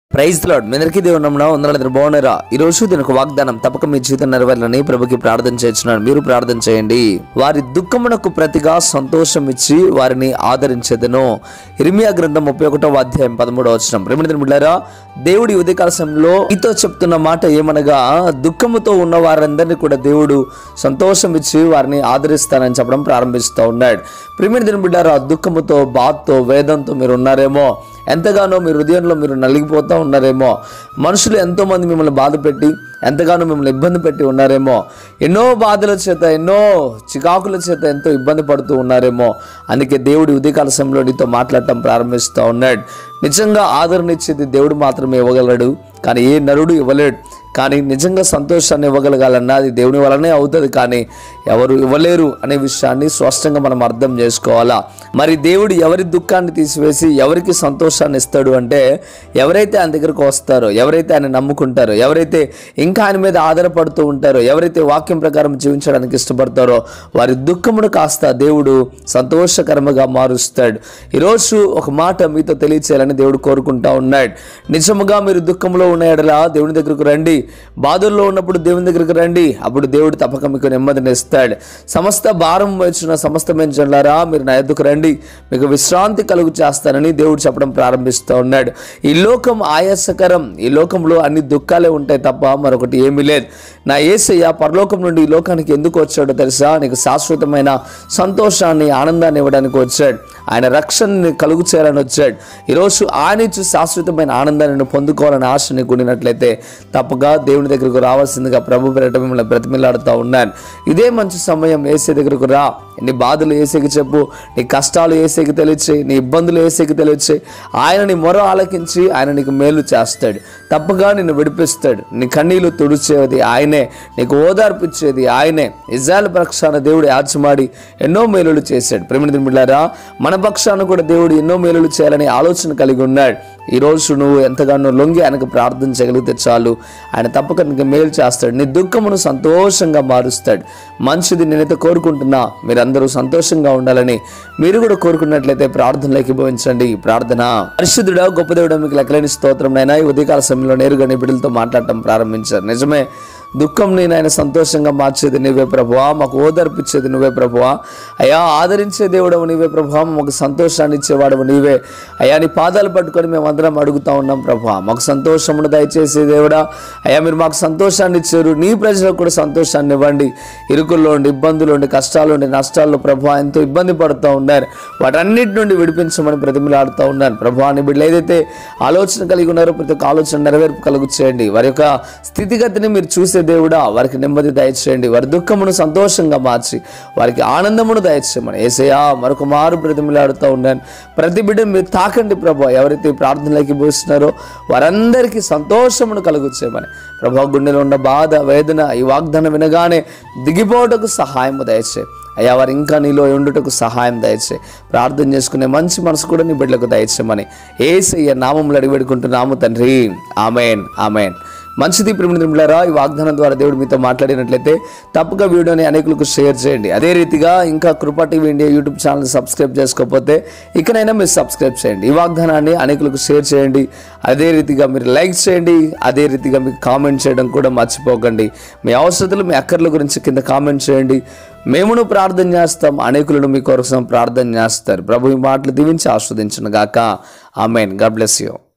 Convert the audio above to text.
praise lord మీ అందరికీ దేవుడు నమ్మున వందల బాగున్నారా ఈ రోజు దీని ఒక వాగ్దానం తప్పక మీ జీవితం నెరవేరాలని ప్రభుకి ప్రార్థన చేస్తున్నాను మీరు ప్రార్థన చేయండి వారి దుఃఖమునకు ప్రతిగా సంతోషం ఇచ్చి వారిని ఆదరించేదను ఇర్మియా గ్రంథం ముప్పై ఒకటో అధ్యాయం పదమూడవ వచ్చిన ప్రేమిణ బిడ్డారా దేవుడి ఉదయకాల సమయంలో మీతో చెప్తున్న మాట ఏమనగా దుఃఖముతో ఉన్న వారందరినీ కూడా దేవుడు సంతోషం ఇచ్చి వారిని ఆదరిస్తానని చెప్పడం ప్రారంభిస్తూ ఉన్నాడు ప్రేమిణ దిన బిడ్డారా దుఃఖముతో బాధతో వేదంతో మీరు ఉన్నారేమో ఎంతగానో మీ హృదయంలో మీరు నలిగిపోతూ ఉన్నారేమో మనుషులు ఎంతోమంది మిమ్మల్ని బాధ పెట్టి ఎంతగానో మిమ్మల్ని ఇబ్బంది పెట్టి ఉన్నారేమో ఎన్నో బాధల చేత ఎన్నో చికాకుల చేత ఎంతో ఇబ్బంది పడుతూ ఉన్నారేమో అందుకే దేవుడి ఉదయకాల సమయంలో నీతో మాట్లాడటం ప్రారంభిస్తూ ఉన్నాడు నిజంగా ఆదరణ ఇచ్చేది దేవుడు మాత్రమే ఇవ్వగలడు కానీ ఏ నరుడు ఇవ్వలేడు కానీ నిజంగా సంతోషాన్ని ఇవ్వగలగాలన్నా అది దేవుని వలనే అవుతుంది కానీ ఎవరు ఇవ్వలేరు అనే విషయాన్ని స్పష్టంగా మనం అర్థం చేసుకోవాలా మరి దేవుడు ఎవరి దుఃఖాన్ని తీసివేసి ఎవరికి సంతోషాన్ని ఇస్తాడు అంటే ఎవరైతే ఆయన దగ్గరకు వస్తారో ఎవరైతే ఆయన నమ్ముకుంటారో ఎవరైతే ఇంకా ఆయన మీద ఆధారపడుతూ ఉంటారో ఎవరైతే వాక్యం ప్రకారం జీవించడానికి ఇష్టపడతారో వారి దుఃఖమును కాస్త దేవుడు సంతోషకరముగా మారుస్తాడు ఈరోజు ఒక మాట మీతో తెలియచేయాలని దేవుడు కోరుకుంటా ఉన్నాడు నిజముగా మీరు దుఃఖంలో ఉన్న ఎడలా దేవుని దగ్గరకు రండి బాధల్లో ఉన్నప్పుడు దేవుని దగ్గరకు రండి అప్పుడు దేవుడు తప్పక మీకు నెమ్మదిని ఇస్తాడు సమస్త భారం వచ్చిన సమస్తమైన జనులారా మీరు నా ఎద్దుకు రండి మీకు విశ్రాంతి కలుగు చేస్తానని దేవుడు చెప్పడం ప్రారంభిస్తూ ఉన్నాడు ఈ లోకం ఆయాసకరం ఈ లోకంలో అన్ని దుఃఖాలే ఉంటాయి తప్ప మరొకటి ఏమీ లేదు నా ఏసయ్య పరలోకం నుండి ఈ లోకానికి ఎందుకు వచ్చాడో తెలుసా నీకు శాశ్వతమైన సంతోషాన్ని ఆనందాన్ని ఇవ్వడానికి వచ్చాడు ఆయన రక్షణని కలుగు చేయాలని వచ్చాడు ఈరోజు ఆయన ఇచ్చు శాశ్వతమైన ఆనందాన్ని నువ్వు పొందుకోవాలని ఆశ నీకు ఉండినట్లయితే తప్పగా దేవుని దగ్గరకు రావాల్సిందిగా ప్రభు పేరట మిమ్మల్ని బ్రతిమిలాడుతూ ఉన్నాను ఇదే మంచి సమయం ఏసే దగ్గరకు రా నీ బాధలు ఏసేకి చెప్పు నీ కష్టాలు ఏసేకి తెలియచే నీ ఇబ్బందులు ఏసేకి తెలియచే ఆయన నీ మొర ఆలకించి ఆయన నీకు మేలు చేస్తాడు తప్పగా నిన్ను విడిపిస్తాడు నీ కన్నీళ్లు తుడిచేది ఆయనే నీకు ఓదార్పు ఇచ్చేది ఆయనే ఇజ్రాయల్ పక్షాన దేవుడు యాచమాడి ఎన్నో మేలులు చేశాడు ప్రేమిణ బిడ్డారా మన పక్షాన కూడా దేవుడు ఎన్నో మేలులు చేయాలని ఆలోచన కలిగి ఉన్నాడు ఈ రోజు నువ్వు ఎంతగానో లొంగి ఆయనకు ప్రార్థన చేయగలిగితే చాలు ఆయన తప్పక నీకు మేలు చేస్తాడు నీ దుఃఖమును సంతోషంగా మారుస్తాడు మంచిది నేనైతే కోరుకుంటున్నా మీరందరూ సంతోషంగా ఉండాలని మీరు కూడా కోరుకున్నట్లయితే ప్రార్థనలోకి భవించండి ప్రార్థన పరిశుద్ధుడా గొప్ప దేవుడా మీకు లెక్కలేని స్తోత్రం నైనా ఈ ఉదయకాల సమయంలో నేరుగా నీ బిడ్డలతో మాట్లాడటం ప్రారంభించారు నిజమే దుఃఖం నేను ఆయన సంతోషంగా మార్చేది నువ్వే ప్రభువా మాకు ఓదర్పిచ్చేది నువ్వే ప్రభువా అయ్యా ఆదరించే దేవుడవు నీవే ప్రభువా మాకు సంతోషాన్ని ఇచ్చేవాడవు నీవే అయ్యా నీ పాదాలు పట్టుకొని మేము అందరం అడుగుతా ఉన్నాం ప్రభువా మాకు సంతోషమును దయచేసే దేవుడా అయ్యా మీరు మాకు సంతోషాన్ని ఇచ్చారు నీ ప్రజలకు కూడా సంతోషాన్ని ఇవ్వండి ఇరుకుల్లో ఉండి ఇబ్బందులు ఉండి కష్టాలు ఉండి నష్టాల్లో ప్రభువా ఎంతో ఇబ్బంది పడుతూ ఉన్నారు వాటన్నిటి నుండి విడిపించమని ప్రతిమలాడుతూ ఉన్నాను ప్రభువా నీ బిడ్డలు ఏదైతే ఆలోచన కలిగి ఉన్నారో ప్రతి ఒక్క ఆలోచన నెరవేర్పు కలుగు చేయండి వారి యొక్క స్థితిగతిని మీరు చూసే దేవుడా వారికి నెమ్మది దయచేయండి వారి దుఃఖమును సంతోషంగా మార్చి వారికి ఆనందమును దయచేయమని ఏసయ్యా మరొక మారు ప్రతిమలాడుతూ ఉన్నాను ప్రతి బిడ్డను మీరు తాకండి ప్రభు ఎవరైతే ఈ ప్రార్థనలోకి పోస్తున్నారో వారందరికీ సంతోషమును కలుగు చేయమని ప్రభా గుండెలో ఉన్న బాధ వేదన ఈ వాగ్దానం వినగానే దిగిపోవటకు సహాయము దయచే అయ్యా వారు ఇంకా నీలో ఉండుటకు సహాయం దయచే ప్రార్థన చేసుకునే మంచి మనసు కూడా నీ బిడ్డలకు దయచేయమని ఏసయ్య నామంలో అడిగి పెడుకుంటున్నాము తండ్రి ఆమెన్ ఆమెన్ మంచిది ప్రేమిలారా ఈ వాగ్దానం ద్వారా దేవుడు మీతో మాట్లాడినట్లయితే తప్పక వీడియోని అనేకులకు షేర్ చేయండి అదే రీతిగా ఇంకా Krupa TV India YouTube channel subscribe చేసుకోకపోతే ఇకనైనా మీరు సబ్స్క్రైబ్ చేయండి ఈ వాగ్దానాన్ని అనేకులకు షేర్ చేయండి అదే రీతిగా మీరు లైక్ చేయండి అదే రీతిగా మీకు కామెంట్ చేయడం కూడా మర్చిపోకండి మీ అవసరతలు మీ అక్కర్ల గురించి కింద కామెంట్ చేయండి మేమును ప్రార్థన చేస్తాం అనేకులను మీ కోసం ప్రార్థన చేస్తారు ప్రభు ఈ మాటలు దీవించి ఆస్వాదించను గాక ఆమెన్ గాడ్ బ్లెస్ యూ